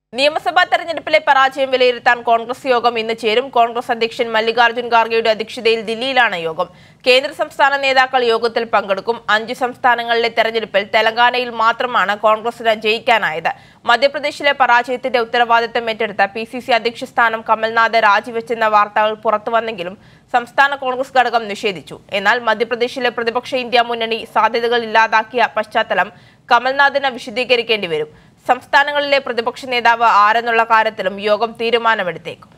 നിയമസഭാ തെരഞ്ഞെടുപ്പിലെ പരാജയം വിലയിരുത്താൻ കോൺഗ്രസ് യോഗം ഇന്ന് ചേരും കോൺഗ്രസ് അധ്യക്ഷൻ മല്ലികാർജ്ജുൻ ഖാർഗെയുടെ അധ്യക്ഷതയിൽ ദില്ലിയിലാണ് യോഗം കേന്ദ്ര സംസ്ഥാന നേതാക്കൾ യോഗത്തിൽ പങ്കെടുക്കും അഞ്ച് സംസ്ഥാനങ്ങളിലെ തെരഞ്ഞെടുപ്പിൽ തെലങ്കാനയിൽ മാത്രമാണ് കോൺഗ്രസിന് ജയിക്കാനായത് മധ്യപ്രദേശിലെ പരാജയത്തിന്റെ ഉത്തരവാദിത്തം ഏറ്റെടുത്ത പി സി സി അധ്യക്ഷ സ്ഥാനം കമൽനാഥ് രാജിവെച്ചെന്ന വാർത്തകൾ പുറത്തുവന്നെങ്കിലും സംസ്ഥാന കോൺഗ്രസ് ഘടകം നിഷേധിച്ചു എന്നാൽ മധ്യപ്രദേശിലെ പ്രതിപക്ഷ ഇന്ത്യ മുന്നണി സാധ്യതകൾ ഇല്ലാതാക്കിയ പശ്ചാത്തലം കമൽനാഥിന് വിശദീകരിക്കേണ്ടി വരും സംസ്ഥാനങ്ങളിലെ പ്രതിപക്ഷ നേതാവ് ആരെന്നുള്ള കാര്യത്തിലും യോഗം തീരുമാനമെടുത്തേക്കും